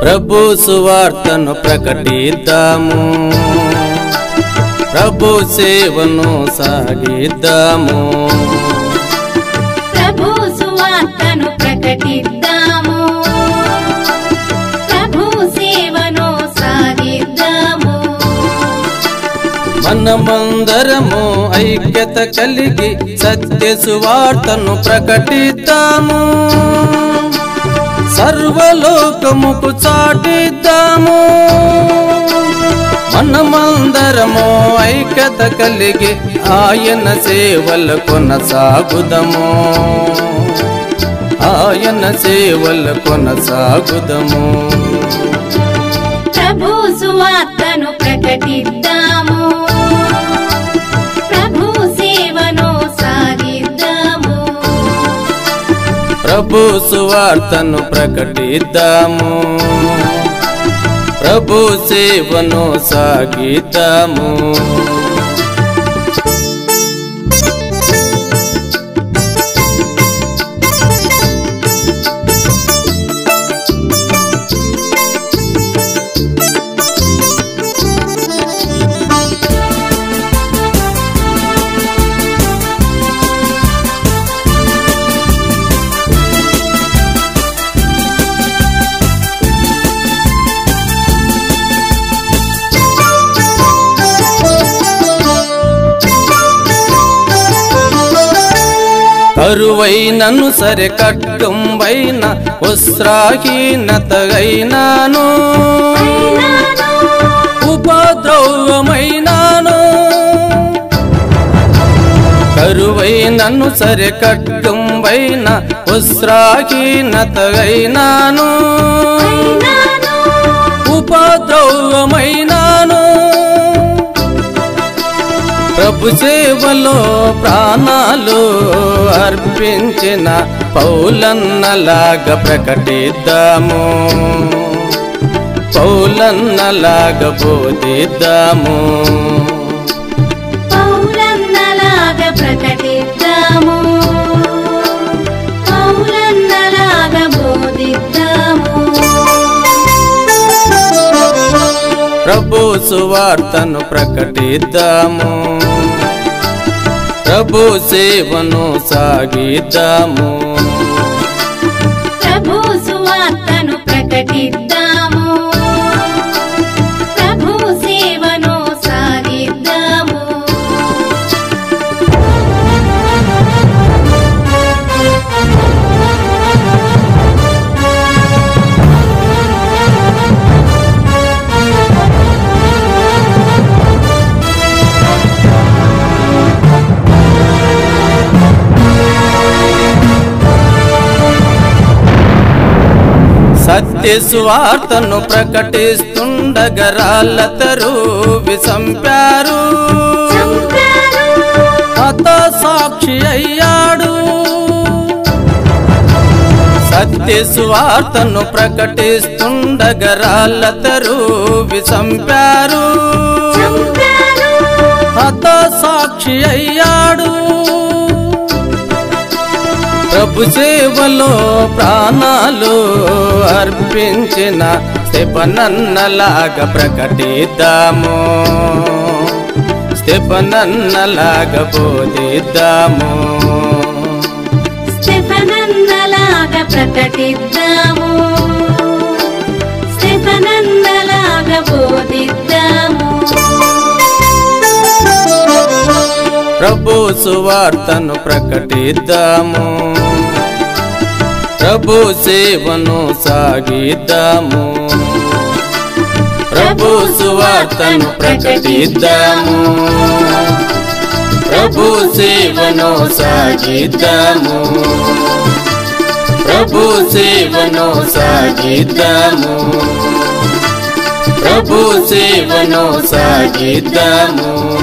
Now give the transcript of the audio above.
ప్రభు సువార్తను ప్రకటిద్దాము ప్రభు సేవను సాగిద్దాము ప్రభు సువార్తను ప్రకటిద్దాము ప్రభు సేవను సాగిద్దాము మనమందరము ఐక్యత కలిగి సత్య సువార్తను ప్రకటిద్దాము సర్వలోకముకు చాటిద్దాము మనమందరము ఐక్యత కలిగి ఆయన సేవల కొనసాగుదము ఆయన సేవల కొనసాగుదము ప్రభు సువార్తను ప్రకటిద్దాము ప్రభు సేవను సాగిద్దాము ప్రభు సువార్తను ప్రకటిద్దాము ప్రభు సేవను సాగిద్దాము కరువైనను సరే కట్టువైన వస్త్రాహీనతగైనాను ఉపద్రవమైనాను కరువైనను సరే కట్టువైన వస్త్రాహీనతగైనాను ఉపద్రవమైనాను ప్రభు సేవలో ప్రాణాలు అర్పించిన పౌలన్నలాగా ప్రకటిద్దాము పౌలన్నలాగా బోధిద్దాము పౌలన్నలాగా ప్రకటిద్దాము పౌలన్నలాగా బోధిద్దాము ప్రభు సువార్తను ప్రకటిద్దాము ప్రభు సేవను సాగిద్దాము ప్రభు సువార్తను ప్రకటిద్దాము ప్రభు సేవను సాగిద్దాము సత్య సువార్తను ప్రకటిస్తుండగరాల తరువి సంపారు చంపారు హత సాక్షి అయ్యాడు సత్య సువార్తను ప్రకటిస్తుండగరాల తరువి సంపారు చంపారు హత సాక్షి అయ్యాడు ప్రభు సేవలో ప్రాణాలు అర్పించిన స్తెపనన్నలాగా ప్రకటిద్దాము స్తెపనన్నలాగా బోధిద్దాము స్టెఫనన్నలాగా ప్రకటిద్దాము స్టెఫనన్నలాగా బోధిద్దాము ప్రభు సువార్తను ప్రకటిద్దాము ప్రభు సేవను సాగిద్దాము ప్రభు సువార్తను ప్రకటిద్దాము ప్రభు సేవను సాగిద్దాము ప్రభు సేవను సాగిద్దాము ప్రభు సేవను సాగిద్దాము